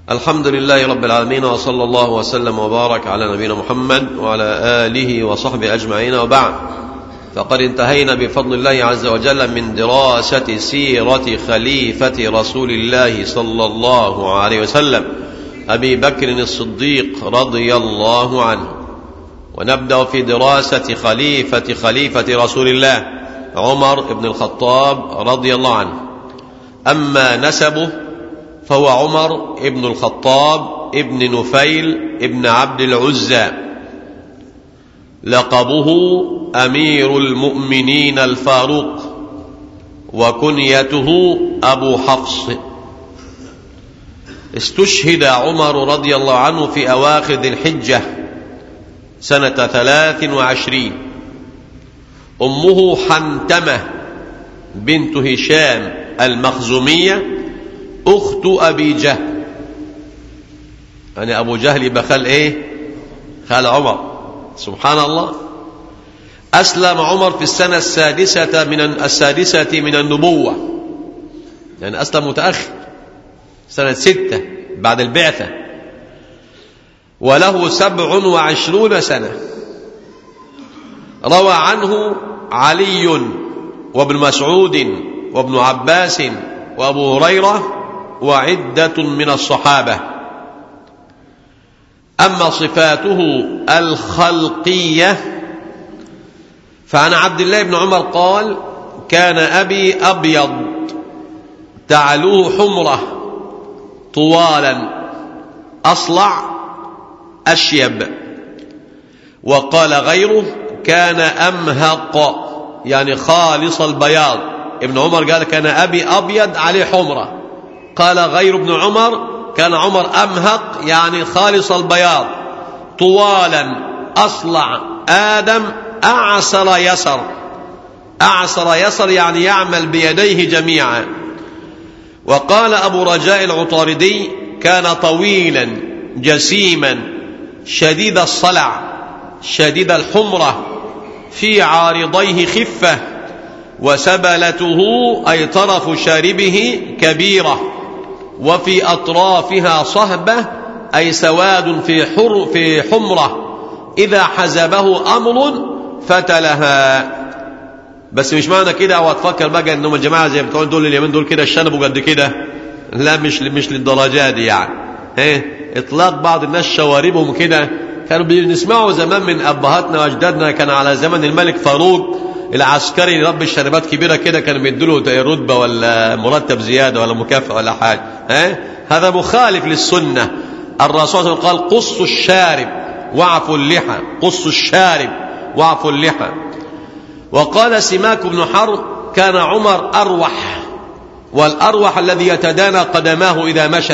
الحمد لله رب العالمين وصلى الله وسلم وبارك على نبينا محمد وعلى آله وصحبه أجمعين وبعد فقد انتهينا بفضل الله عز وجل من دراسة سيرة خليفة رسول الله صلى الله عليه وسلم أبي بكر الصديق رضي الله عنه ونبدأ في دراسة خليفة خليفة رسول الله عمر بن الخطاب رضي الله عنه أما نسبه فهو عمر بن الخطاب ابن نفيل ابن عبد العزى لقبه أمير المؤمنين الفاروق وكنيته أبو حفص استشهد عمر رضي الله عنه في أواخر ذي الحجة سنة ثلاث وعشرين أمه حنتمة بنت هشام المخزومية أخت أبي جهل يعني أبو جهل يبقى خال إيه خال عمر سبحان الله أسلم عمر في السنة السادسة من السادسة من النبوة يعني أسلم متأخر سنة ستة بعد البعثة وله سبع وعشرون سنة روى عنه علي وابن مسعود وابن عباس وابو هريره وعده من الصحابه اما صفاته الخلقيه فعن عبد الله بن عمر قال كان ابي ابيض تعلوه حمره طوالا اصلع اشيب وقال غيره كان امهق يعني خالص البياض ابن عمر قال كان ابي ابيض عليه حمره قال غير ابن عمر كان عمر امهق يعني خالص البياض طوالا اصلع ادم اعسر يسر اعسر يسر يعني يعمل بيديه جميعا وقال ابو رجاء العطاردي كان طويلا جسيما شديد الصلع شديد الحمره في عارضيه خفه وسبلته اي طرف شاربه كبيره وفي اطرافها صهبه اي سواد في حر في حمره اذا حزبه امر فتلها بس مش معنى كده او تفكر بقى انهم الجماعه زي بتوع دول اليمين دول كده الشنب قد كده لا مش مش للدرجه دي يعني ايه اطلاق بعض الناس شواربهم كده كانوا بنسمعوا زمان من ابهاتنا واجدادنا كان على زمن الملك فاروق العسكري رب الشربات كبيره كده كانوا بيدوا له رتبه ولا مرتب زياده ولا مكافاه ولا حاجه ها هذا مخالف للسنه الرسول صلى الله عليه وسلم قال قصوا الشارب واعفوا اللحى قصوا الشارب واعفوا اللحى وقال سماك بن حرب كان عمر اروح والاروح الذي يتدانى قدماه اذا مشى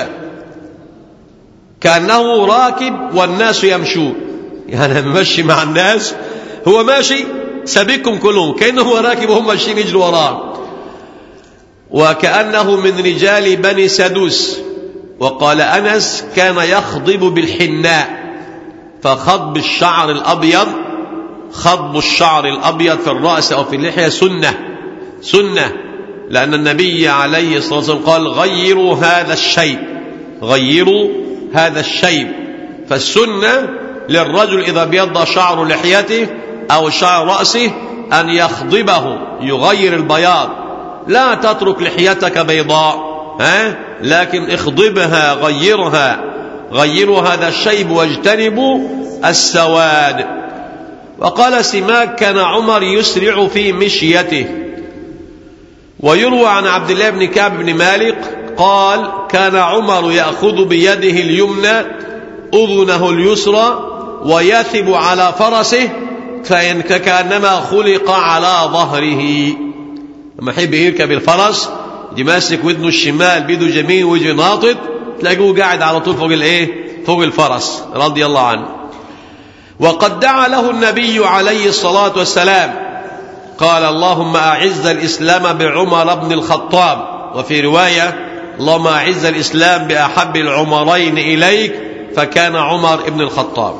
كانه راكب والناس يمشون يعني ماشي مع الناس هو ماشي سابقكم كلهم كانه هو راكب وهم ماشيين يجروا وراه وكانه من رجال بني سدوس وقال انس كان يخضب بالحناء فخضب الشعر الابيض خضب الشعر الابيض في الراس او في اللحيه سنه سنه لان النبي عليه الصلاه والسلام قال غيروا هذا الشيب غيروا هذا الشيب فالسنه للرجل اذا ابيض شعر لحيته أو شعر رأسه أن يخضبه يغير البياض لا تترك لحيتك بيضاء ها؟ لكن اخضبها غيرها غيروا هذا الشيب واجتنبوا السواد وقال سماك كان عمر يسرع في مشيته ويروى عن عبد الله بن كعب بن مالك قال كان عمر يأخذ بيده اليمنى أذنه اليسرى ويثب على فرسه فإن كأنما خلق على ظهره لما يحب يركب الفرس يجي ماسك ودنه الشمال بيده جميل ويجي ناطط تلاقيه قاعد على طول فوق الايه؟ فوق الفرس رضي الله عنه. وقد دعا له النبي عليه الصلاة والسلام قال اللهم أعز الإسلام بعمر بن الخطاب وفي رواية اللهم أعز الإسلام بأحب العمرين إليك فكان عمر بن الخطاب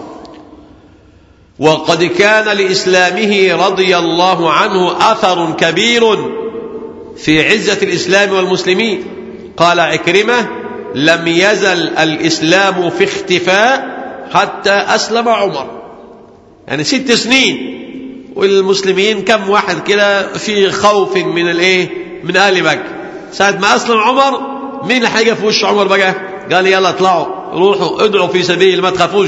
وقد كان لإسلامه رضي الله عنه أثر كبير في عزة الإسلام والمسلمين قال عكرمة لم يزل الإسلام في اختفاء حتى أسلم عمر يعني ست سنين والمسلمين كم واحد كده في خوف من الايه من اهل مكه ساعه ما اسلم عمر مين اللي هيجي في وش عمر بقى قال يلا اطلعوا روحوا ادعوا في سبيل ما تخافوش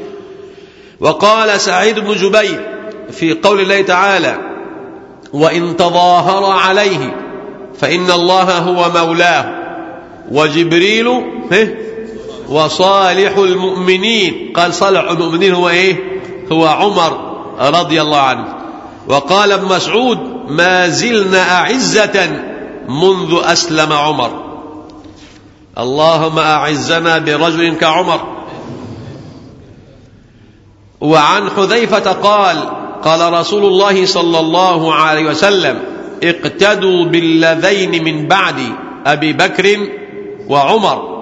وقال سعيد بن جبير في قول الله تعالى وان تظاهر عليه فان الله هو مولاه وجبريل وصالح المؤمنين قال صالح المؤمنين هو ايه هو عمر رضي الله عنه وقال ابن مسعود ما زلنا أعزة منذ أسلم عمر اللهم أعزنا برجل كعمر وعن حذيفة قال قال رسول الله صلى الله عليه وسلم اقتدوا بالذين من بعد أبي بكر وعمر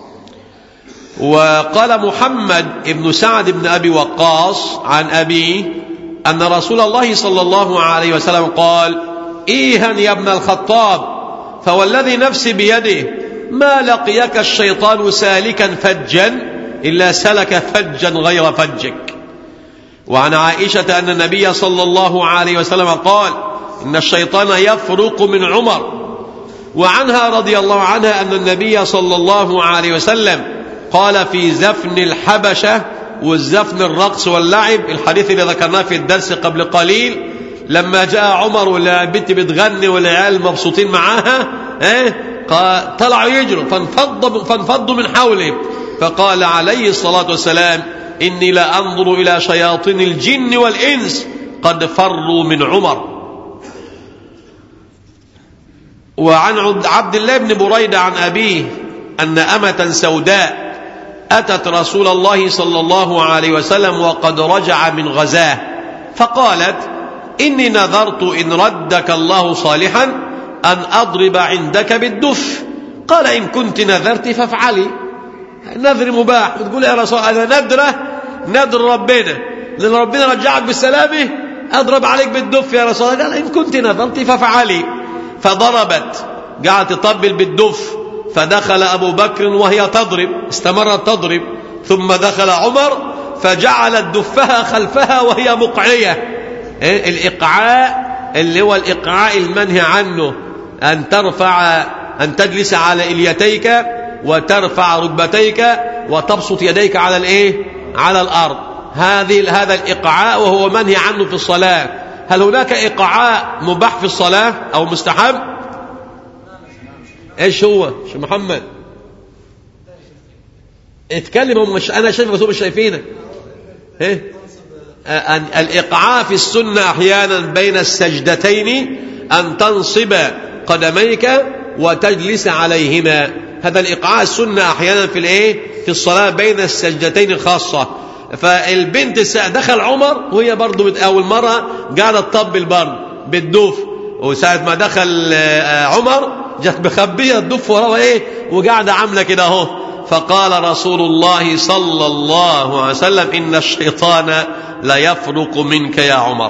وقال محمد بن سعد بن أبي وقاص عن أبيه أن رسول الله صلى الله عليه وسلم قال إيها يا ابن الخطاب فوالذي نفسي بيده ما لقيك الشيطان سالكا فجا إلا سلك فجا غير فجك وعن عائشة أن النبي صلى الله عليه وسلم قال إن الشيطان يفرق من عمر وعنها رضي الله عنها أن النبي صلى الله عليه وسلم قال في زفن الحبشة والزفن الرقص واللعب الحديث اللي ذكرناه في الدرس قبل قليل لما جاء عمر والبنت بتغني والعيال مبسوطين معاها ايه طلعوا يجروا فانفضوا فانفضوا من حوله فقال عليه الصلاة والسلام إني لا أنظر إلى شياطين الجن والإنس قد فروا من عمر وعن عبد الله بن بريدة عن أبيه أن أمة سوداء أتت رسول الله صلى الله عليه وسلم وقد رجع من غزاه فقالت إني نذرت إن ردك الله صالحا أن أضرب عندك بالدف قال إن كنت نذرت فافعلي نذر مباح بتقول يا رسول أنا ندرة ندر ربنا لأن ربنا رجعك بالسلامة أضرب عليك بالدف يا رسول الله قال إن كنت نذرت فافعلي فضربت قعدت تطبل بالدف فدخل أبو بكر وهي تضرب استمرت تضرب ثم دخل عمر فجعلت دفها خلفها وهي مقعية الإقعاء اللي هو الإقعاء المنهي عنه أن ترفع أن تجلس على إليتيك وترفع ركبتيك وتبسط يديك على الإيه؟ على الأرض هذه هذا الإقعاء وهو منهي عنه في الصلاة هل هناك إقعاء مباح في الصلاة أو مستحب ايش هو شيخ محمد اتكلم مش انا شايف بس هم مش شايفينك ايه الايقاع في السنه احيانا بين السجدتين ان تنصب قدميك وتجلس عليهما هذا الايقاع السنه احيانا في الايه في الصلاه بين السجدتين خاصه فالبنت دخل عمر وهي برضه اول مره قاعده تطبل برضه بالدوف وساعه ما دخل عمر جت مخبيه الدف وراها ايه وقاعده عامله كده اهو فقال رسول الله صلى الله عليه وسلم ان الشيطان لا يفرق منك يا عمر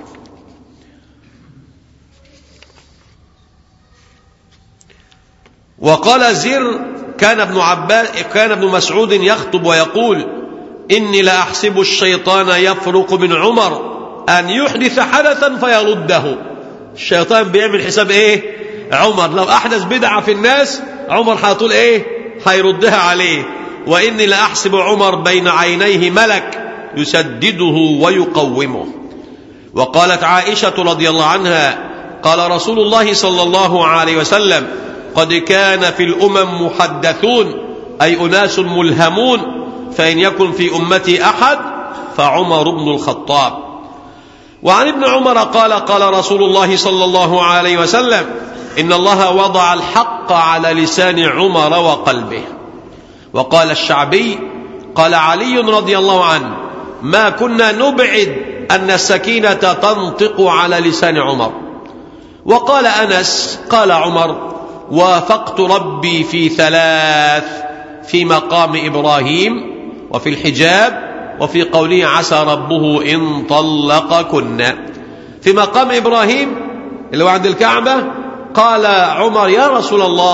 وقال زر كان ابن عباس كان ابن مسعود يخطب ويقول اني لاحسب الشيطان يفرق من عمر ان يحدث حدثا فيرده الشيطان بيعمل حساب ايه عمر لو أحدث بدعة في الناس عمر هيطول إيه هيردها عليه وإني لأحسب عمر بين عينيه ملك يسدده ويقومه وقالت عائشة رضي الله عنها قال رسول الله صلى الله عليه وسلم قد كان في الأمم محدثون أي أناس ملهمون فإن يكن في أمتي أحد فعمر بن الخطاب وعن ابن عمر قال قال رسول الله صلى الله عليه وسلم إن الله وضع الحق على لسان عمر وقلبه وقال الشعبي قال علي رضي الله عنه ما كنا نبعد أن السكينة تنطق على لسان عمر وقال أنس قال عمر وافقت ربي في ثلاث في مقام إبراهيم وفي الحجاب وفي قوله عسى ربه إن طلقكن في مقام إبراهيم اللي هو عند الكعبة قال عمر يا رسول الله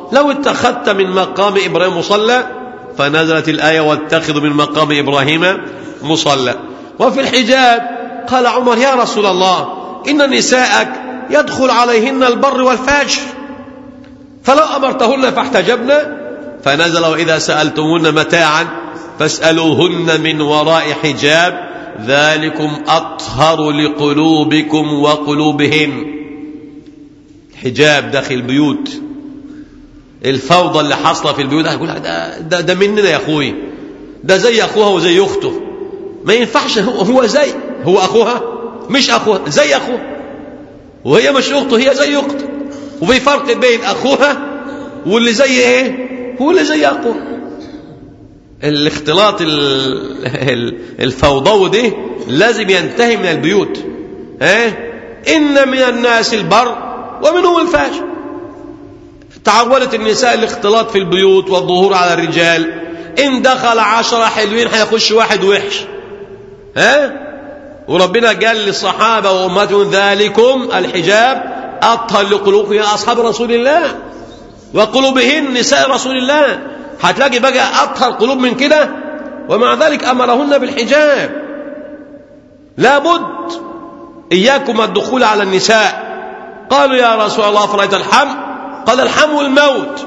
لو اتخذت من مقام إبراهيم مصلى فنزلت الآية واتخذ من مقام إبراهيم مصلى وفي الحجاب قال عمر يا رسول الله إن نساءك يدخل عليهن البر والفاجر فلو أمرتهن فاحتجبن فنزل وإذا سألتمون متاعا فاسألوهن من وراء حجاب ذلكم أطهر لقلوبكم وقلوبهن حجاب داخل البيوت الفوضى اللي حاصله في البيوت هيقول ده, ده, ده مننا يا اخوي ده زي اخوها وزي اخته ما ينفعش هو, هو زي هو اخوها مش اخوها زي اخوها وهي مش اخته هي زي اخته وفي فرق بين اخوها واللي زي ايه هو اللي زي اخوها الاختلاط الفوضوي ده لازم ينتهي من البيوت ها ان من الناس البر ومنهم الفاجر تعودت النساء الاختلاط في البيوت والظهور على الرجال ان دخل عشرة حلوين هيخش واحد وحش ها وربنا قال للصحابة وأمتهم ذلكم الحجاب أطهر لقلوبكم يا أصحاب رسول الله وقلوبهن نساء رسول الله هتلاقي بقى أطهر قلوب من كده ومع ذلك أمرهن بالحجاب لابد إياكم الدخول على النساء قالوا يا رسول الله فرأيت الحم قال الحم الموت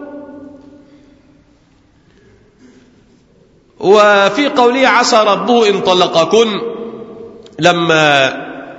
وفي قوله عسى ربه إن طلقكن لما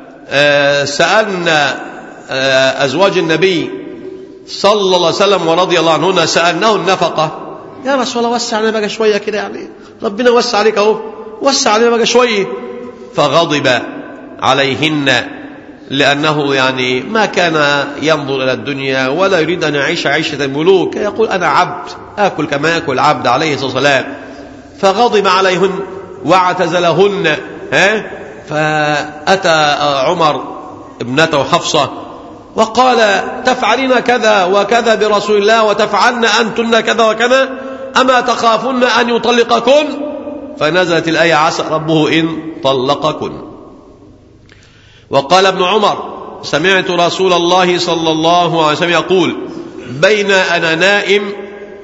سألنا أزواج النبي صلى الله عليه وسلم ورضي الله عنهن سألناه النفقة يا رسول الله وسع علينا بقى شوية كده يعني ربنا وسع عليك أهو وسع علينا بقى شوية فغضب عليهن لأنه يعني ما كان ينظر إلى الدنيا ولا يريد أن يعيش عيشة الملوك يقول أنا عبد آكل كما يأكل عبد عليه الصلاة والسلام فغضب عليهن واعتزلهن ها فأتى عمر ابنته حفصة وقال تفعلين كذا وكذا برسول الله وتفعلن أنتن كذا وكذا أما تخافن أن يطلقكن فنزلت الآية عسى ربه إن طلقكن وقال ابن عمر سمعت رسول الله صلى الله عليه وسلم يقول بين أنا نائم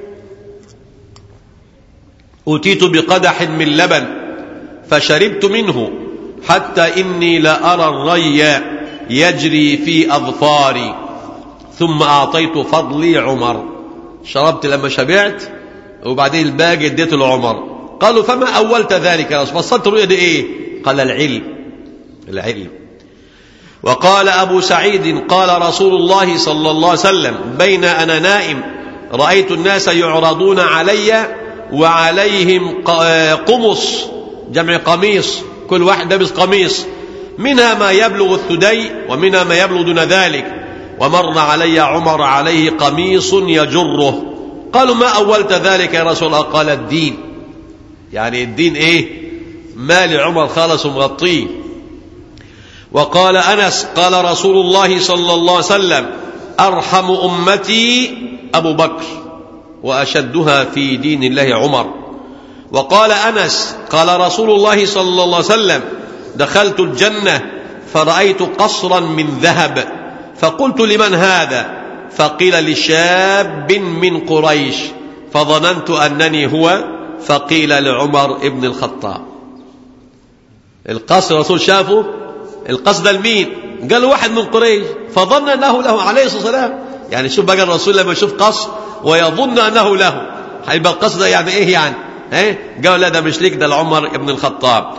أتيت بقدح من لبن فشربت منه حتى إني لأرى الري يجري في أظفاري ثم أعطيت فضلي عمر شربت لما شبعت وبعدين الباقي اديته لعمر قالوا فما أولت ذلك يا رسول فصلت الرؤيا دي إيه قال العلم العلم وقال أبو سعيد قال رسول الله صلى الله عليه وسلم بين أنا نائم رأيت الناس يعرضون علي وعليهم قمص جمع قميص كل واحد لابس قميص منها ما يبلغ الثدي ومنها ما يبلغ دون ذلك ومر علي عمر عليه قميص يجره قالوا ما أولت ذلك يا رسول الله قال الدين يعني الدين ايه ما لعمر خالص مغطيه وقال أنس قال رسول الله صلى الله عليه وسلم أرحم أمتي أبو بكر وأشدها في دين الله عمر وقال أنس قال رسول الله صلى الله عليه وسلم دخلت الجنة فرأيت قصرا من ذهب فقلت لمن هذا فقيل لشاب من قريش فظننت أنني هو فقيل لعمر ابن الخطاب القصر الرسول شافه القصد المين قال واحد من قريش فظن أنه له عليه الصلاة والسلام يعني شوف بقى الرسول لما يشوف قصر ويظن أنه له هيبقى القصد يعني إيه يعني ايه قال لا ده مش ليك ده لعمر ابن الخطاب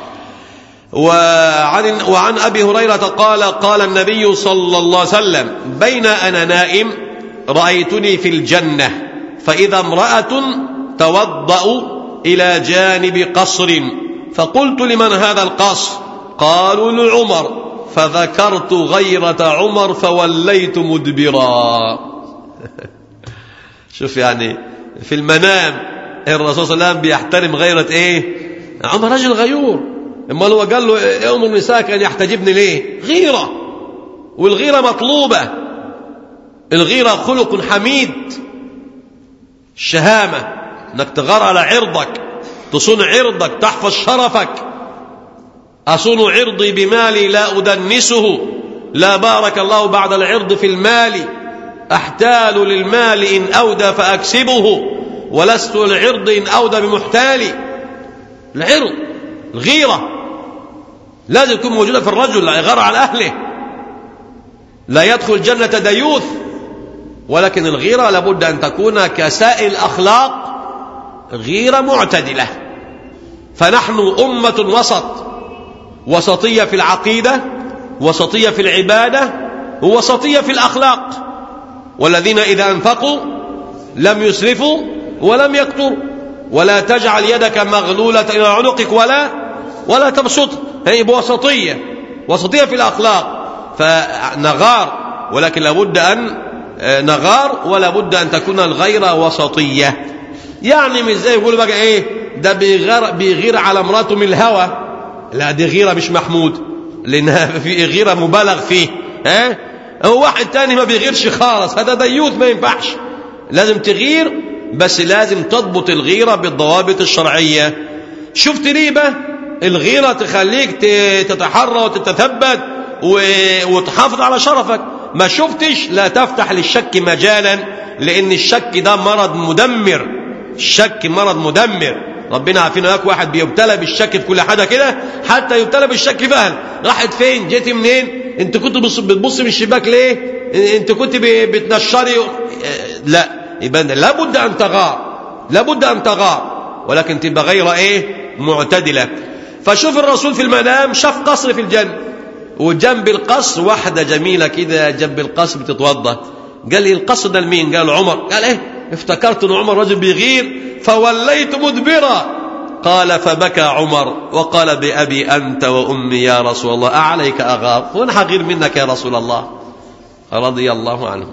وعن, وعن أبي هريرة قال قال النبي صلى الله عليه وسلم بين أنا نائم رأيتني في الجنة فإذا امرأة توضأ إلى جانب قصر فقلت لمن هذا القصر قالوا لعمر فذكرت غيرة عمر فوليت مدبرا شوف يعني في المنام الرسول صلى الله عليه وسلم بيحترم غيرة ايه عمر رجل غيور امال هو قال له امر نساءك ان يحتجبني ليه غيرة والغيرة مطلوبة الغيرة خلق حميد الشهامة انك تغار على عرضك تصون عرضك تحفظ شرفك أصون عرضي بمالي لا أدنسه لا بارك الله بعد العرض في المال أحتال للمال إن أودى فأكسبه ولست العرض إن أودى بمحتالي العرض الغيرة لازم تكون موجودة في الرجل لا يغار على أهله لا يدخل الجنة ديوث ولكن الغيرة لابد أن تكون كسائر الأخلاق غيرة معتدلة فنحن أمة وسط وسطية في العقيدة وسطية في العبادة ووسطية في الأخلاق والذين إذا أنفقوا لم يسرفوا ولم يقتروا ولا تجعل يدك مغلولة إلى عنقك ولا ولا تبسط هي بوسطية وسطية في الأخلاق فنغار ولكن لابد أن نغار ولا بد أن تكون الغيرة وسطية يعني مش زي يقولوا بقى إيه ده بيغير, بيغير على مراته من الهوى لا دي غيرة مش محمود لأنها في غيرة مبالغ فيه ها هو واحد تاني ما بيغيرش خالص هذا ديوث ما ينفعش لازم تغير بس لازم تضبط الغيرة بالضوابط الشرعية شفت ريبة الغيرة تخليك تتحرى وتتثبت وتحافظ على شرفك ما شفتش لا تفتح للشك مجالا لأن الشك ده مرض مدمر الشك مرض مدمر ربنا عارفين هناك واحد بيبتلى بالشك في كل حاجه كده حتى يبتلى بالشك فهم راحت فين جيت منين انت كنت بتبص من الشباك ليه انت كنت بتنشري لا يبقى لابد ان تغار لابد ان تغار ولكن تبقى غير ايه معتدله فشوف الرسول في المنام شاف قصر في الجنه وجنب القصر واحده جميله كده جنب القصر بتتوضا قال لي القصر ده لمين قال عمر قال ايه افتكرت ان عمر رجل بيغير فوليت مدبرا قال فبكى عمر وقال بأبي أنت وأمي يا رسول الله أعليك أغار وأنا حغير منك يا رسول الله رضي الله عنه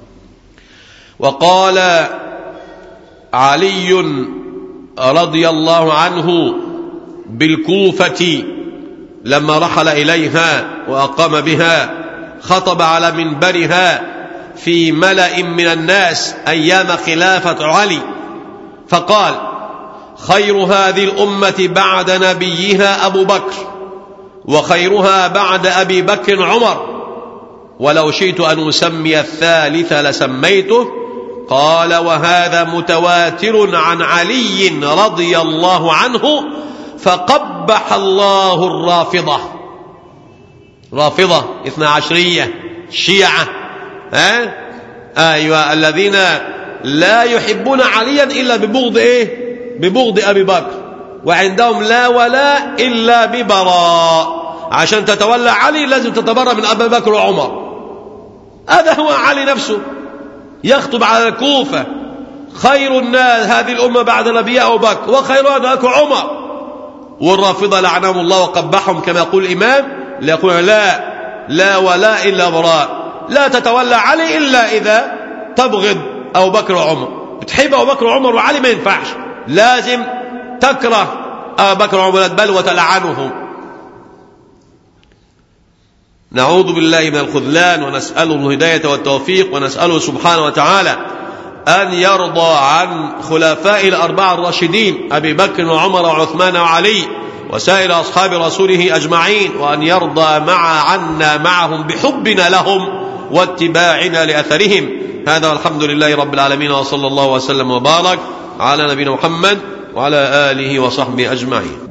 وقال علي رضي الله عنه بالكوفة لما رحل إليها وأقام بها خطب على منبرها في ملأ من الناس أيام خلافة علي فقال خير هذه الأمة بعد نبيها أبو بكر وخيرها بعد أبي بكر عمر ولو شئت أن أسمي الثالث لسميته قال وهذا متواتر عن علي رضي الله عنه فقبح الله الرافضة رافضة اثنا عشرية شيعة ها أيوة الذين لا يحبون عليا إلا ببغض إيه ببغض أبي بكر وعندهم لا ولاء إلا ببراء عشان تتولى علي لازم تتبرى من أبي بكر وعمر هذا هو علي نفسه يخطب على الكوفة خير الناس هذه الأمة بعد نبي أبو بكر وخيرها نبي عمر والرافضة لعنهم الله وقبحهم كما يقول الإمام ليقول لا لا ولاء إلا براء لا تتولى علي إلا إذا تبغض أبو بكر وعمر بتحب أبو بكر وعمر وعلي ما ينفعش لازم تكره أبو بكر وعمر بل وتلعنهم نعوذ بالله من الخذلان ونسأله الهداية والتوفيق ونسأله سبحانه وتعالى أن يرضى عن خلفاء الأربعة الراشدين أبي بكر وعمر وعثمان وعلي وسائر أصحاب رسوله أجمعين وأن يرضى مع عنا معهم بحبنا لهم واتباعنا لأثرهم هذا والحمد لله رب العالمين وصلى الله وسلم وبارك على نبينا محمد وعلى آله وصحبه أجمعين